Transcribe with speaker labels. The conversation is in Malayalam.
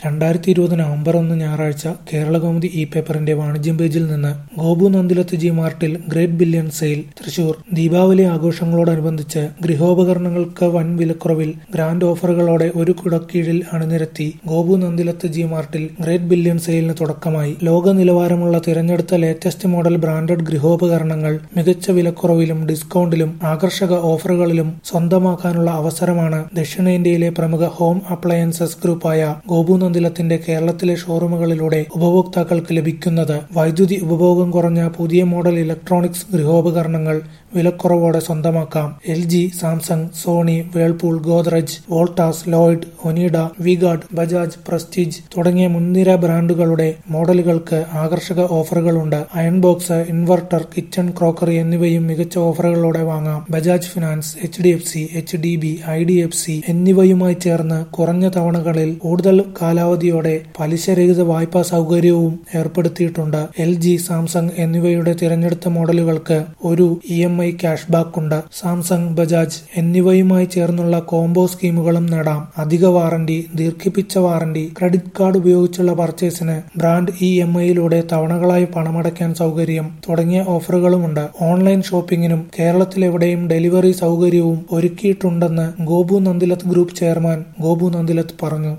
Speaker 1: രണ്ടായിരത്തി ഇരുപത് നവംബർ ഒന്ന് ഞായറാഴ്ച കേരളകൗമുദി ഇ പേപ്പറിന്റെ വാണിജ്യം പേജിൽ നിന്ന് ഗോപു നന്ദിലത്ത് ജി മാർട്ടിൽ great billion sale Thrissur Deepavali ആഘോഷങ്ങളോടനുബന്ധിച്ച് ഗൃഹോപകരണങ്ങൾക്ക് വൻ വിലക്കുറവിൽ ഗ്രാൻഡ് ഓഫറുകളോടെ ഒരു കുടക്കീഴിൽ അണിനിരത്തി ഗോപു നന്ദിലത്ത് ജി മാർട്ടിൽ ഗ്രേറ്റ് ബില്യൺ സെയിലിന് തുടക്കമായി ലോക നിലവാരമുള്ള തിരഞ്ഞെടുത്ത ലേറ്റസ്റ്റ് മോഡൽ ബ്രാൻഡഡ് ഗൃഹോപകരണങ്ങൾ മികച്ച വിലക്കുറവിലും ഡിസ്കൗണ്ടിലും ആകർഷക ഓഫറുകളിലും സ്വന്തമാക്കാനുള്ള അവസരമാണ് ദക്ഷിണേന്ത്യയിലെ പ്രമുഖ ഹോം അപ്ലയൻസസ് ഗ്രൂപ്പായ ഗോപു നന്ദിലത്തിന്റെ കേരളത്തിലെ ഷോറൂമുകളിലൂടെ ഉപഭോക്താക്കൾക്ക് ലഭിക്കുന്നത് വൈദ്യുതി ഉപഭോഗം കുറഞ്ഞ പുതിയ മോഡൽ ഇലക്ട്രോണിക്സ് ഗൃഹോപകരണങ്ങൾ വിലക്കുറവോടെ സ്വന്തമാക്കാം L G Samsung Sony Whirlpool Godrej Voltas Lloyd Onida V guard Bajaj Prestige തുടങ്ങിയ മുൻനിര ബ്രാൻഡുകളുടെ മോഡലുകൾക്ക് ആകർഷക ഓഫറുകളുണ്ട് iron box inverter kitchen crockery എന്നിവയും മികച്ച ഓഫറുകളോടെ വാങ്ങാം Bajaj finance H D F C H D B I D F C എന്നിവയുമായി ചേർന്ന് കുറഞ്ഞ തവണകളിൽ കൂടുതൽ കാലാവധിയോടെ പലിശരഹിത വായ്പാ സൗകര്യവും ഏർപ്പെടുത്തിയിട്ടുണ്ട് എൽ ജി സാംസങ് എന്നിവയുടെ തിരഞ്ഞെടുത്ത മോഡലുകൾക്ക് ഒരു E M I cash back ഉണ്ട് സാംസങ് ബജാജ് എന്നിവയുമായി ചേർന്നുള്ള കോംബോ സ്കീമുകളും നേടാം അധിക വാറന്റി ദീർഘിപ്പിച്ച വാറന്റി ക്രെഡിറ്റ് കാർഡ് ഉപയോഗിച്ചുള്ള പർച്ചേസിന് ബ്രാൻഡ് ഇ എം ഐയിലൂടെ തവണകളായി പണമടയ്ക്കാൻ സൗകര്യം തുടങ്ങിയ ഓഫറുകളുമുണ്ട് ഓൺലൈൻ ഷോപ്പിംഗിനും കേരളത്തിലെവിടെയും ഡെലിവറി സൗകര്യവും ഒരുക്കിയിട്ടുണ്ടെന്ന് ഗോപു നന്ദിലത്ത് ഗ്രൂപ്പ് ചെയർമാൻ ഗോപു നന്ദിലത്ത് പറഞ്ഞു